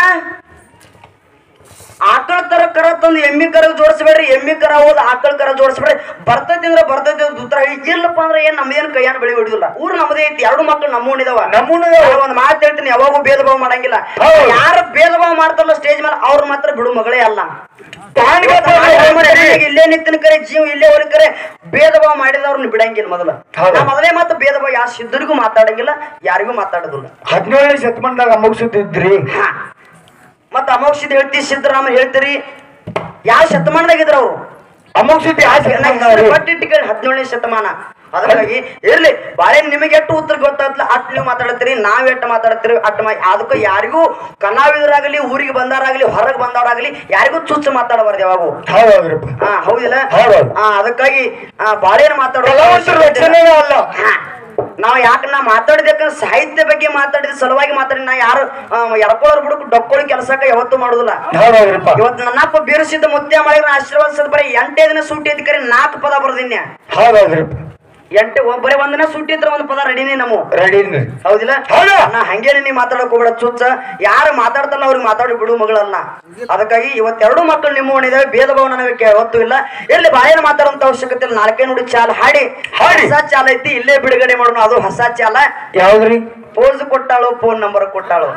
ಆಕಳ ತರ ಕರ ತಂದು ಎಮ್ಮಿ ಕರ ಜೋಡಿಸ್ಬೇಡ್ರಿ ಎಮ್ಮಿ ಕರ ಹೋದ್ ಆಕಳ ಕರ ಜೋಡಿಸ್ಬೇಡ್ರಿ ಬರ್ತೈತಿ ಅಂದ್ರೆ ಬರ್ತೈತಿ ಅಂತ ಉತ್ತರ ಇಲ್ಲಪ್ಪ ಅಂದ್ರೆ ಏನ್ ನಮ್ದೇನ್ ಕೈಯಾನ ಬೆಳಿ ಹೊಡಿದಿಲ್ಲ ಊರು ನಮ್ಮದೇ ಐತಿ ಎರಡು ಮಕ್ಳು ನಮ್ಮೂನಿದಾವ ನಮ್ಮೂನ ಒಂದ್ ಮಾತು ಹೇಳ್ತೀನಿ ಯಾವಾಗೂ ಭೇದ ಭಾವ ಮಾಡಂಗಿಲ್ಲ ಹೌದು. ಯಾರು ಭೇದ ಭಾವ ಮಾಡ್ತಾರಲ್ಲ ಸ್ಟೇಜ್ ಮೇಲೆ ಅವ್ರ ಮಾತ್ರ ಬಿಡು ಮಗಳೇ ಅಲ್ಲ ಪಾಣಿಗೆ ಈಗ ಇಲ್ಲೇ ನಿಂತಿನ ಕರೆ ಜೀವ ಇಲ್ಲೇ ಹೋಗಿ ಕರೆ ಭೇದ ಭಾವ ಮಾಡಿದವ್ರನ್ನ ಬಿಡಂಗಿಲ್ಲ ಮೊದಲ ಹೌದು. ನಾ ಮೊದಲೇ ಮಾತು ಭೇದ ಭಾವ ಯಾವ ಸಿದ್ಧರಿಗೂ ಮಾತಾಡಂಗಿಲ್ಲ ಯಾರಿಗೂ ಮಾತಾಡೋದಿಲ್ಲ ಹದಿನೇಳನೇ ಶತಮಾನದಾಗ ಮುಗಿಸುತ್ತಿದ್ರಿ ಹಾ. ಮತ್ತ ಅಮೋಕ್ಷಿದ್ ಹೇಳ್ತಿ ಸಿದ್ದರಾಮ ಹೇಳ್ತೀರಿ ಯಾವ ಶತಮಾನದಾಗ ಇದ್ರ ಅವ್ರು ಅಮೋಕ್ಷತೆ ಆ ಶತಮಾನದಾಗ ಪಟ್ಟಿಟ್ಟು ಕೇಳಿ ಹದಿನೇಳನೇ ಶತಮಾನ ಅದಕ್ಕಾಗಿ ಇರ್ಲಿ ಬಾಳೆ ನಿಮಗೆ ಎಷ್ಟು ಉತ್ತರ ಗೊತ್ತಾಗ್ತಲ್ಲ ಅಟ್ ನೀವು ಮಾತಾಡ್ತೀರಿ ನಾವ್ ಎಷ್ಟು ಮಾತಾಡ್ತೀರಿ ಅಟ್ ಮಾ ಅದಕ್ಕೆ ಯಾರಿಗೂ ಕಲಾವಿದರಾಗಲಿ ಊರಿಗೆ ಬಂದವರಾಗಲಿ ಹೊರಗೆ ಬಂದವರಾಗಲಿ ಯಾರಿಗೂ ಚುಚ್ಚು ಮಾತಾಡಬಾರ್ದು ಯಾವಾಗೂ ಹೌದೌದ್ರಪ್ಪ ಹಾ ಹೌದಿಲ್ಲ ಹೌದೌದು. ಹಾ ಅದಕ್ಕಾಗಿ ಆ ಬಾಳೆನ ಮಾತಾಡೋ ಕಲಾವಂತರ ರಚನೆನೇ ಅಲ್ಲ ಹಾ. ನಾವ್ ಯಾಕೆ ನಾ ಮಾತಾಡಿದಕ್ಕ ಸಾಹಿತ್ಯ ಬಗ್ಗೆ ಮಾತಾಡಿದ ಸಲುವಾಗಿ ಮಾತಾಡಿ ನಾ ಯಾರು ಎರ್ಕೊಳ್ಳೋರ್ ಬಿಡಕ್ ಡೊಕ್ಕೊಳ್ಳಿ ಕೆಲಸಕ್ಕ ಯಾವತ್ತೂ ಮಾಡುದಿಲ್ಲ ಹೌದೌದ್ರಪ್ಪ ಇವತ್ತು ನನ್ನಪ್ಪ ಬೀರಿಸಿದ್ದ ಮುತ್ಯ ಮಾಡಿದ್ರೆ ಆಶೀರ್ವಾದಿಸದ ಬರೀ ಎಂಟೇ ದಿನ ಸೂಟಿ ಅಧಿಕಾರಿ ನಾಲ್ಕು ಪದ ಬರ್ದಿನ್ಯ ಹೌದೌದ್ರಪ್ಪ ಎಂಟು ಒಬ್ಬರೇ ಒಂದಿನ ಸುಟ್ಟಿದ್ರ ಒಂದು ಪದ ರೆಡಿನೇ ನಮ್ಮ ರೆಡಿ ಹೌದಿಲ್ಲ ಹೌದು. ನಾ ಹಂಗೇನೆ ನೀ ಮಾತಾಡಕ್ ಹೋಗ್ಬೇಡ ಚುಚ್ಚ ಯಾರು ಮಾತಾಡ್ತಲ್ಲ ಅವ್ರಿಗೆ ಮಾತಾಡಿ ಬಿಡು ಮಗಳನ್ನ ಅದಕ್ಕಾಗಿ ಇವತ್ತೆರಡು ಮಕ್ಕಳು ನಿಮ್ಮ ಓಣಿದಾವೆ ಭೇದ ಭಾವ ನನಗೆ ಗೊತ್ತು ಇಲ್ಲ ಇರ್ಲಿ ಬಾಯಲ್ಲಿ ಮಾತಾಡುವಂತ ಅವಶ್ಯಕತೆ ಇಲ್ಲ ನಾಲ್ಕೇ ನುಡಿ ಚಾಲ ಹಾಡಿ ಹಾಡಿ. ಹೊಸ ಚಾಲ ಐತಿ ಇಲ್ಲೇ ಬಿಡುಗಡೆ ಮಾಡೋಣ ಅದು ಹೊಸ ಚಾಲ ಯಾವ್ದ್ರಿ ಪೋಸ್ ಕೊಟ್ಟಾಳು ಫೋನ್ ನಂಬರ್ ಕೊಟ್ಟಾಳು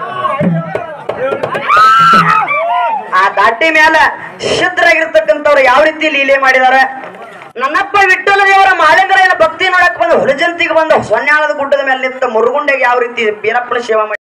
ಆ ದಾಟಿ ಮ್ಯಾಲ ಸಿದ್ಧರಾಗಿರ್ತಕ್ಕಂಥವ್ರು ಯಾವ ರೀತಿ ಲೀಲೆ ಮಾಡಿದಾರೆ ನನ್ನಪ್ಪ ವಿಠ್ಠಲ ದೇವರ ಮಾಲಿಂಗರಾಯನ ಭಕ್ತಿ ನೋಡಕ್ ಬಂದು ಹುಲಜಂತಿಗೆ ಬಂದು ಸೊನ್ಯಾಳದ ಗುಡ್ಡದ ಮೇಲೆ ನಿಂತ ಮುರುಗುಂಡೆಗೆ ಯಾವ ರೀತಿ ಬೀರಪ್ಪನ ಸೇವಾ ಮಾಡಿ